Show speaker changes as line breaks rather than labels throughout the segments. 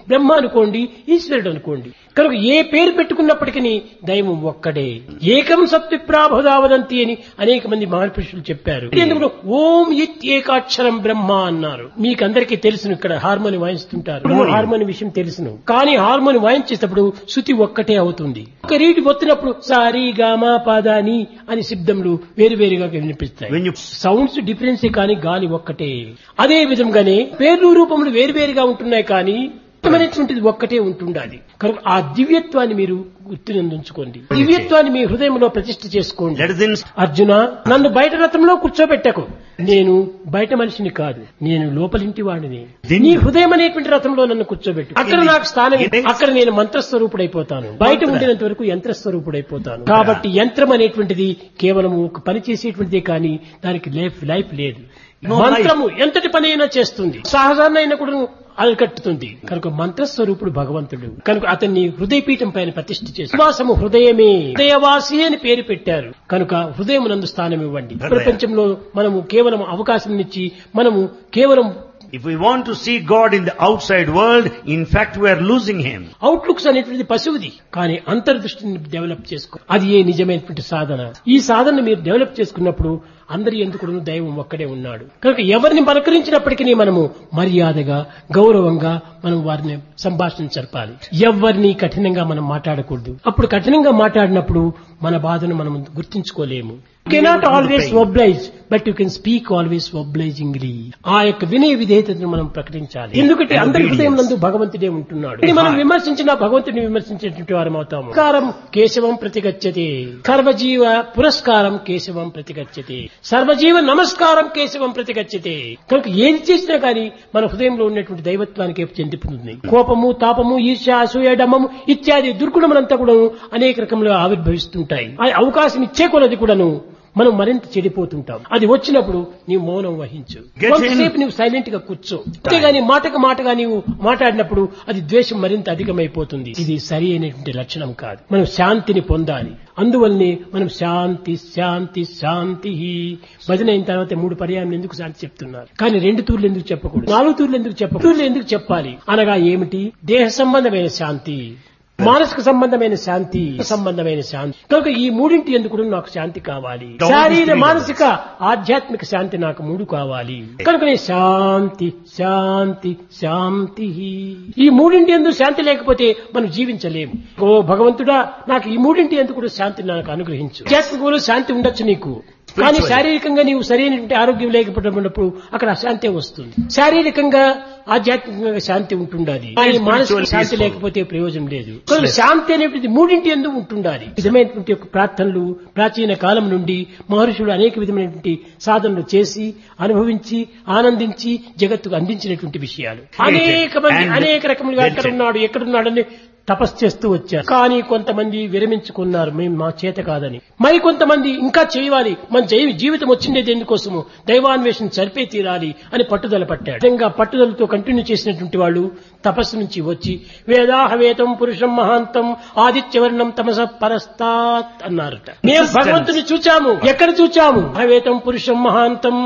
బ్రహ్మ అనుకోండి ఈశ్వరుడు అనుకోండి కనుక ఏ పేరు పెట్టుకున్నప్పటికీ దైవం ఒక్కడే ఏకం సత్విప్రాభుదావదంతి అని అనేక మంది మహాపురుషులు చెప్పారు ఎందుకు ఓం ఇత్ ఏకాక్షరం బ్రహ్మ అన్నారు మీకందరికీ తెలుసును ఇక్కడ హార్మోని వాయిస్తుంటారు హార్మోని విషయం తెలుసును కానీ హార్మోని వాయించేటప్పుడు శృతి ఒక్కటే అవుతుంది ఒక రీటి ఒత్తినప్పుడు సారీ గామా పాదాని అని శబ్దములు వేరువేరుగా వినిపిస్తాయి
When you
సౌండ్స్ డిఫరెన్సే కానీ గాలి ఒక్కటే అదే విధంగానే పేర్లు రూపములు వేరువేరుగా ఉంటున్నాయి కానీ అనేటువంటిది ఒక్కటే ఉంటుండాలి కనుక ఆ దివ్యత్వాన్ని మీరు గుర్తునందుంచుకోండి దివ్యత్వాన్ని మీ హృదయంలో ప్రతిష్ఠ చేసుకోండి
let us in
అర్జున నన్ను బయట రథంలో కూర్చోబెట్టకు నేను బయట మనిషిని కాదు నేను లోపలింటి వాడిని నీ హృదయం అనేటువంటి రథంలో నన్ను కూర్చోబెట్టు అక్కడ నాకు స్థానం ఇవ్వు. అక్కడ నేను మంత్రస్వరూపుడైపోతాను బయట ఉండినంత వరకు యంత్రస్వరూపుడైపోతాను కాబట్టి యంత్రం అనేటువంటిది కేవలం ఒక పని చేసేటువంటిదే కానీ దానికి లైఫ్ లైఫ్ లేదు
No
మంత్రము ఎంతటి పని అయినా చేస్తుంది సహజాన్ని అయినా కూడా అలకట్టుతుంది కనుక మంత్రస్వరూపుడు భగవంతుడు కనుక అతన్ని హృదయపీఠం పైన ప్రతిష్ఠ చేసి విశ్వాసము హృదయమే హృదయవాసి అని పేరు పెట్టారు కనుక హృదయం నందు స్థానం ఇవ్వండి
హృదయం.
ప్రపంచంలో మనము కేవలం అవకాశం ఇచ్చి మనము కేవలం
If we want to see God in the outside world, in fact we are losing Him.
Outlooks అనేటువంటిది పశువుది కానీ అంతర్దృష్టిని డెవలప్ చేసుకో అది ఏ నిజమైనటువంటి సాధన ఈ సాధన మీరు డెవలప్ చేసుకున్నప్పుడు అందరి ఎందుకు దైవం ఒక్కడే ఉన్నాడు కనుక ఎవరిని పలకరించినప్పటికీ మనము మర్యాదగా గౌరవంగా మనం వారిని సంభాషణ జరపాలి ఎవరిని కఠినంగా మనం మాట్లాడకూడదు అప్పుడు కఠినంగా మాట్లాడినప్పుడు మన బాధను మనం గుర్తించుకోలేము cannot always oblige but you can speak always obligingly ఆ యొక్క వినయ విధేయతను మనం ప్రకటించాలి ఎందుకంటే అందరి హృదయం నందు భగవంతుడే ఉంటున్నాడు ఇది మనం విమర్శించిన భగవంతుని విమర్శించేటువంటి వారం అవుతాము పురస్కారం కేశవం ప్రతిగచ్చతే సర్వజీవ పురస్కారం కేశవం ప్రతిగచ్చతే సర్వజీవ నమస్కారం కేశవం ప్రతిగచ్చతే కనుక ఏది చేసినా కానీ మన హృదయంలో ఉన్నటువంటి దైవత్వానికి చెందిపోతుంది కోపము తాపము ఈర్ష్య అసూయ డమ్మము ఇత్యాది దుర్గుణములంతా కూడా అనేక రకములుగా ఆవిర్భవిస్తుంటాయి ఆ అవకాశం ఇచ్చే కొలది కూడాను మనం మరింత చెడిపోతుంటాం అది వచ్చినప్పుడు నీవు మౌనం వహించు
Get in.
కొంతసేపు నీవు సైలెంట్ గా కూర్చో అంతేగాని మాటకు మాటగా నీవు మాట్లాడినప్పుడు అది ద్వేషం మరింత అధికమైపోతుంది ఇది సరి అయినటువంటి లక్షణం కాదు మనం శాంతిని పొందాలి అందువల్లనే మనం శాంతి శాంతి శాంతి భజన అయిన తర్వాత మూడు పర్యాయం ఎందుకు శాంతి చెప్తున్నారు కానీ రెండు తూర్లు ఎందుకు చెప్పకూడదు నాలుగు తూర్లు ఎందుకు చెప్పకూడదు తూర్లు ఎందుకు చెప్పాలి అనగా ఏమిటి దేహ సంబంధమైన శాంతి మానసిక సంబంధమైన శాంతి సంబంధమైన శాంతి కనుక ఈ మూడింటి ఎందుకు నాకు శాంతి కావాలి
Don't
శారీర
be
మానసిక ఆధ్యాత్మిక శాంతి నాకు మూడు కావాలి కనుక నేను శాంతి శాంతి శాంతి ఈ మూడింటి ఎందుకు శాంతి లేకపోతే మనం జీవించలేము ఓ భగవంతుడా నాకు ఈ మూడింటి ఎందుకు కూడా శాంతి నాకు అనుగ్రహించు ఆధ్యాత్మికంలో శాంతి ఉండొచ్చు నీకు కానీ శారీరకంగా నీవు సరైనటువంటి ఆరోగ్యం లేకపోయినప్పుడు అక్కడ అశాంతి వస్తుంది శారీరకంగా ఆధ్యాత్మికంగా శాంతి ఉంటుండాలి కానీ మానసిక
Spiritual
శాంతి
peaceful.
లేకపోతే ప్రయోజనం లేదు కనుక శాంతి అనేటువంటి మూడింటి ఎందుకు ఉంటుండాలి విధమైనటువంటి యొక్క ప్రార్థనలు ప్రాచీన కాలం నుండి మహర్షులు అనేక విధమైనటువంటి సాధనలు చేసి అనుభవించి ఆనందించి జగత్తుకు అందించినటువంటి విషయాలు అనేక మంది
And
అనేక రకములుగా ఎక్కడ ఉన్నాడు ఎక్కడున్నాడని తపస్సు చేస్తూ వచ్చారు కానీ కొంతమంది విరమించుకున్నారు మేము మా చేత కాదని మరి కొంతమంది ఇంకా చేయాలి మన జీ- జీవితం వచ్చిండేది ఎందుకోసము దైవాన్వేషణ సరిపే తీరాలి అని పట్టుదల పట్టాడు విధంగా పట్టుదలతో కంటిన్యూ చేసినటువంటి వాళ్ళు తపస్సు నుంచి వచ్చి వేదాహవేతం పురుషం మహాంతం ఆదిత్యవర్ణం తమస పరస్తాత్ అన్నారట మేము భగవంతుని చూచాము ఎక్కడ చూచాము హవేతం పురుషం మహాంతం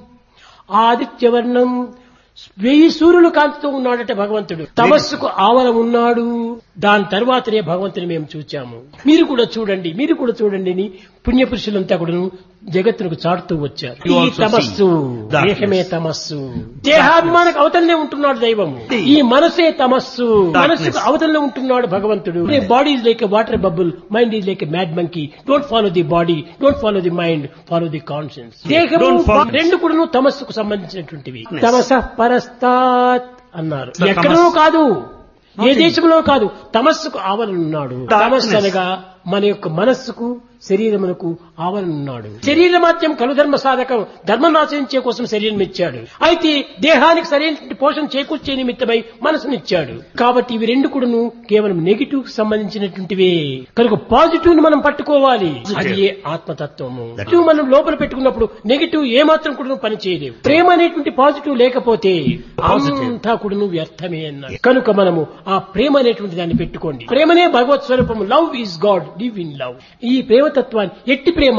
ఆదిత్యవర్ణం వెయ్యి సూర్యులు కాంతితో ఉన్నాడట భగవంతుడు తమస్సుకు ఆవల ఉన్నాడు దాని తర్వాతనే భగవంతుని మేము చూచాము మీరు కూడా చూడండి మీరు కూడా చూడండి అని పుణ్యపురుషులంతా కూడా జగత్తునకు చాటుతూ వచ్చారు
You
ఈ
also
తమస్సు
see darkness.
దేహమే తమస్సు దేహాభిమానకు అవతలనే ఉంటున్నాడు దైవము ఈ మనసే తమస్సు మనస్సుకు అవతలనే ఉంటున్నాడు భగవంతుడు body is like water bubble mind is like mad monkey don't follow the body don't follow the mind follow the conscience దేహము
Don't follow-
రెండు కూడా తమస్సుకు సంబంధించినటువంటివి
Yes.
తమస పరస్తాత్ అన్నారు
The
ఎక్కడో
tamas-
కాదు ఏ
Nothing.
దేశంలో కాదు తమస్సుకు ఆవరణున్నాడు
Darkness.
తమస్సు అనగా మన యొక్క మనస్సుకు శరీరమునకు ఆవరణున్నాడు శరీర మాత్యం కలుధర్మ సాధకం ధర్మం ఆచరించే కోసం శరీరం ఇచ్చాడు అయితే దేహానికి సరైనటువంటి పోషణ చేకూర్చే నిమిత్తమై మనసునిచ్చాడు కాబట్టి ఇవి రెండు కూడాను కేవలం నెగిటివ్ కి సంబంధించినటువంటివే కనుక పాజిటివ్ ను మనం పట్టుకోవాలి అది ఏ ఆత్మతత్వము
That-
నెగిటివ్ మనం లోపల పెట్టుకున్నప్పుడు నెగిటివ్ ఏ మాత్రం కూడా పని చేయలేవు ప్రేమ అనేటువంటి పాజిటివ్ లేకపోతే
Positive.
అంతా కూడా వ్యర్థమే అన్నారు కనుక మనము ఆ ప్రేమ అనేటువంటి దాన్ని పెట్టుకోండి ప్రేమనే భగవత్ స్వరూపము love is God live in love ఈ ప్రేమతత్వాన్ని ఎట్టి ప్రేమ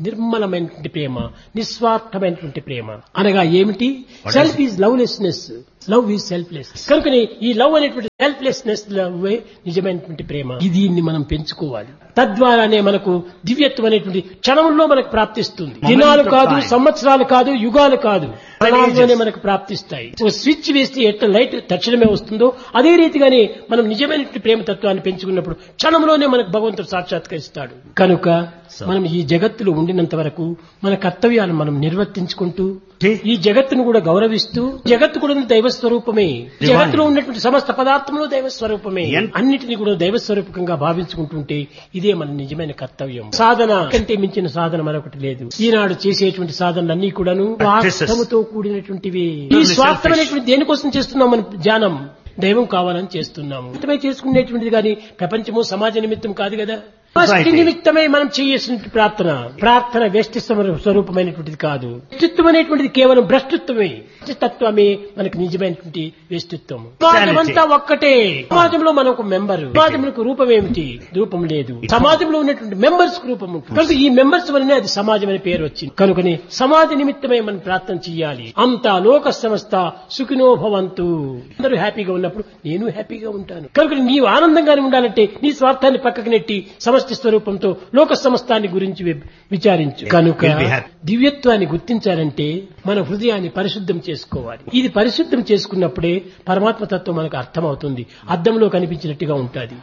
నిర్మలమైనటువంటి ప్రేమ నిస్వార్థమైనటువంటి ప్రేమ అనగా ఏమిటి
What
self is lovelessness love is selfless కనుకని ఈ లవ్ అనేటువంటి సెల్ఫ్లెస్నెస్ లవ్ నిజమైనటువంటి ప్రేమ దీన్ని మనం పెంచుకోవాలి తద్వారానే మనకు దివ్యత్వం అనేటువంటి క్షణంలో మనకు ప్రాప్తిస్తుంది దినాలు కాదు సంవత్సరాలు కాదు యుగాలు కాదు క్షణాల్లోనే మనకు ప్రాప్తిస్తాయి ఒక స్విచ్ వేస్తే ఎట్లా లైట్ తక్షణమే వస్తుందో అదే రీతిగానే మనం నిజమైనటువంటి ప్రేమ తత్వాన్ని పెంచుకున్నప్పుడు క్షణంలోనే మనకు భగవంతుడు సాక్షాత్కరిస్తాడు కనుక మనం ఈ జగత్తులో ఉండినంత వరకు మన కర్తవ్యాలను మనం నిర్వర్తించుకుంటూ ఈ జగత్తును కూడా గౌరవిస్తూ జగత్తు కూడా దైవ స్వరూపమే జగత్తులో ఉన్నటువంటి సమస్త పదార్థంలో దైవ స్వరూపమే అన్నిటిని కూడా దైవ స్వరూపకంగా భావించుకుంటుంటే ఇదే మన నిజమైన కర్తవ్యం సాధన కంటే మించిన సాధన మరొకటి లేదు ఈనాడు చేసేటువంటి సాధనలన్నీ కూడాను స్వార్థముతో కూడినటువంటివి ఈ స్వార్థమైనటువంటి దేనికోసం చేస్తున్నాం మన ధ్యానం దైవం కావాలని చేస్తున్నాము నిమిత్తమై చేసుకునేటువంటిది కానీ ప్రపంచము సమాజ నిమిత్తం కాదు కదా వ్యష్టి నిమిత్తమై మనం చేయాల్సిన ప్రార్థన ప్రార్థన వ్యష్టి స్వరూపమైనటువంటిది కాదు వ్యక్తిత్వం అనేటువంటిది కేవలం భ్రష్టత్వమే తత్వమే మనకు నిజమైనటువంటి వ్యక్తిత్వం సమాజం అంతా ఒక్కటే సమాజంలో మనం ఒక మెంబర్ సమాజంలో రూపం ఏమిటి రూపం లేదు సమాజంలో ఉన్నటువంటి మెంబర్స్ రూపం ఉంటుంది కనుక ఈ మెంబర్స్ వల్లనే అది సమాజం అనే పేరు వచ్చింది కనుకని సమాజ నిమిత్తమై మనం ప్రార్థన చేయాలి అంతా లోక సంస్థ సుఖినో భవంతు అందరూ హ్యాపీగా ఉన్నప్పుడు నేను హ్యాపీగా ఉంటాను కనుక నీవు ఆనందంగానే ఉండాలంటే నీ స్వార్థాన్ని పక్కకు నెట్టి సమష్టి స్వరూపంతో లోక సమస్తాన్ని గురించి వి- విచారించు కనుక
Will be happy.
దివ్యత్వాన్ని గుర్తించాలంటే మన హృదయాన్ని పరిశుద్ధం చేసుకోవాలి ఇది పరిశుద్ధం చేసుకున్నప్పుడే పరమాత్మ తత్వం మనకు అర్థమవుతుంది అద్దంలో కనిపించినట్టుగా ఉంటుంది